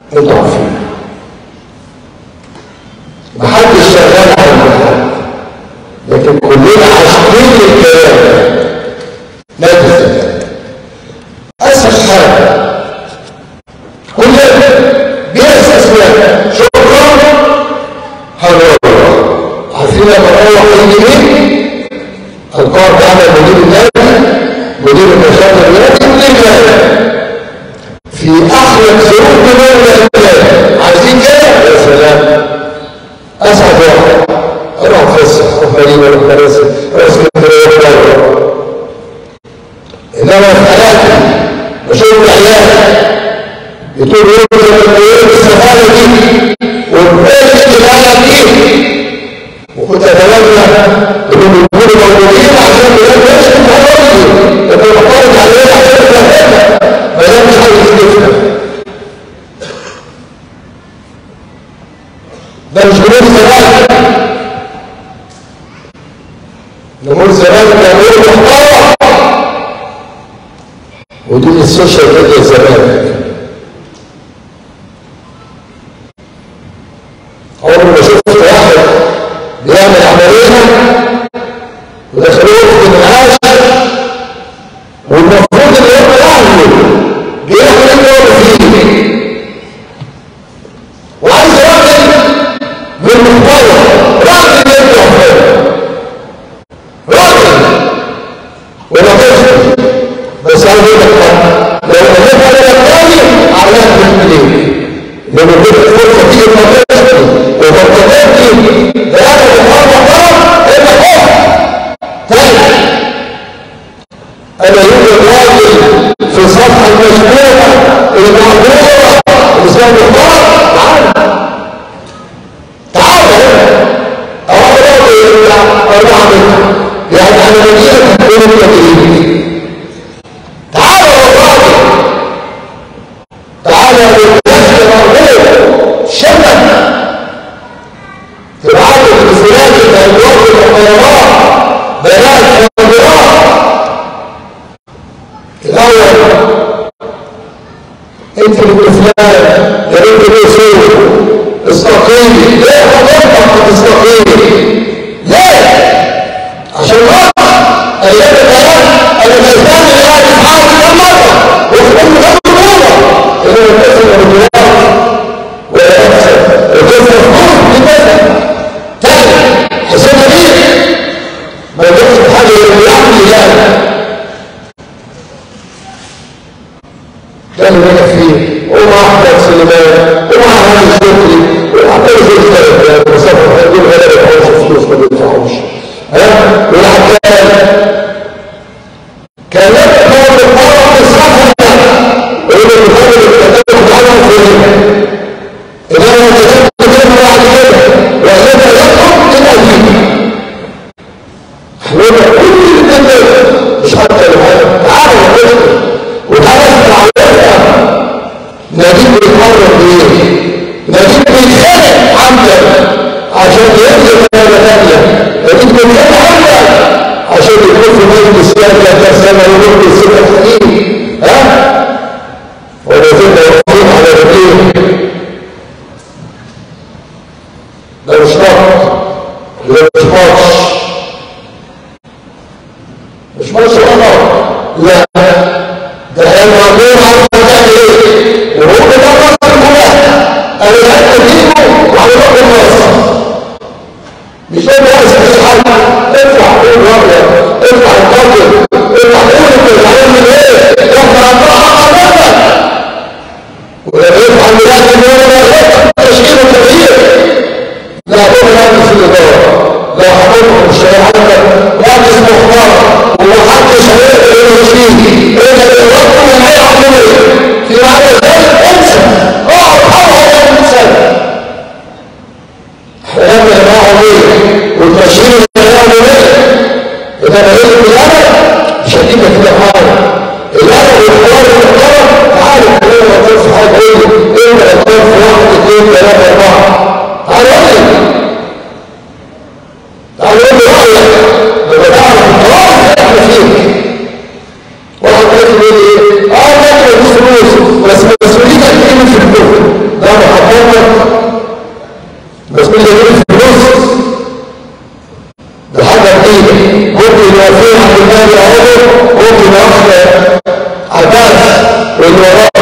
انتوا عارفين محدش شغال على المحل لكن كلنا عاشقين للكلام لا تزال اسهل حاجه كلنا بيأس اسماء شكرا هنروح عارفين لما نروح اليمين القائد بتاعنا مدير النادي مدير النشاط الرياضي مدير النادي في احلى ظروف من النادي عايزين كده يا سلام اسعد واحد اروح فسح اروح مدينه اروح مراسي اروح اسكندريه اروح انما في حياتي بشوف عيالي يطول يوم يوم السفاره دي وبالك العالم دي وكنت اتمنى انهم يكونوا موجودين عشان بلاد ماشي المحاضره دي لكن محافظ عليها عشان تفهمها ما دام مش عايز تفهم ده مش جنود زمان جمهور زمان كانوا محترم ودي السوشيال ميديا زمان عمري ما شفت واحد بيعمل عملية ودخلوه في العاش والمفروض ان هو يعمل بيعمل اللي هو فيه وعايز راجل من محتوى راجل يرجع فيه راجل ولا طفل بس عايز اقول لك لو قلت انا الثاني عليها بالمليون لما كنت فرصه تيجي المنطقه وبطلتني بهذا الامر طرف الا خوف ثاني انا يوجد راجل في الصفحه المشهوره المعموره الاسلام المبارك تعال تعال هنا او راجل اربعه منها يعني انا مدينه تكون التدريب تعال يا راجل تعال يا بالنسبه مرغوب شبك تبعته الفلان الأدوار والطيران بنات والمرات الأول انت اللي فلان يا بنت الرسول استقيمي ليه حضرتك تستقيمي ليه عشان وقت ايام البيان انا بستنى اللي قاعد يتحرك كم مره وفي كل غير مره اللي هو الكسر والجوار ولا يكسر الكسر مفهوم لكسر تاني حسين نبيل ما يقدرش حاجه يعمل الله ده اللي بقى فيه ومع احمد سليمان ومع هاني شكري ومع كل زي مصطفى هدول غير يدفعوش فلوس ما بيدفعوش ها والعكال كان يدفع بالطرف الصفر ويقول له بفضل الكتاب بتاعنا فين انما انت تكتب كلمه بعد كده وانت يدخل الى احنا كل الكتاب مش حتى الهدف تعالوا نكتب وتعالى اسمع نجيب بيتمرن بايه؟ نجيب بيتخانق عمدا عشان ينزل مرة ثانية نجيب بيتخانق عمدا عشان يكون في مجلس ثلاثة سنة ويقول السنة الحديد ها؟ ولا زلنا واقفين على رجلين ده مش ربط ده مش ماتش مش ماتش غلط لا ده احنا عاملين عارفه تعمل ايه وهو ده مصر كلها انا لعبت فيكم وعلى رب مصر مش ده بس في حاجه ارفع قول ورقه ارفع القدر ارفع قول انت بتعمل ايه ارفع الضحى امامك ولما يرفع الميلاد من ورقه تشكيل التغيير لا هو لا في الاداره لا حضرتك مش هيعمل مجلس مختار ومحدش هيقدر يمشيه الا بالرب من هيعمل في معنى ذلك انسى اقعد حرها يا انسان احنا لما نقعد ايه والتشهير اللي هيعمل ايه اذا بقيت بالادب مش هديك كده حاجه الادب والحوار والمحترم تعالى كلنا نقول في حاجه ايه ايه الاطراف واحد اثنين ثلاثه اربعه تعالى قول لي تعالى قول لي رايك لما تعرف الطرائف احنا فيه واحد قال لي ايه اه ممكن ادوس فلوس بس مسؤوليتك ايه في الكفر ممكن يوفيه عبد الله يعوضه ممكن يوفي عباس واللي وراه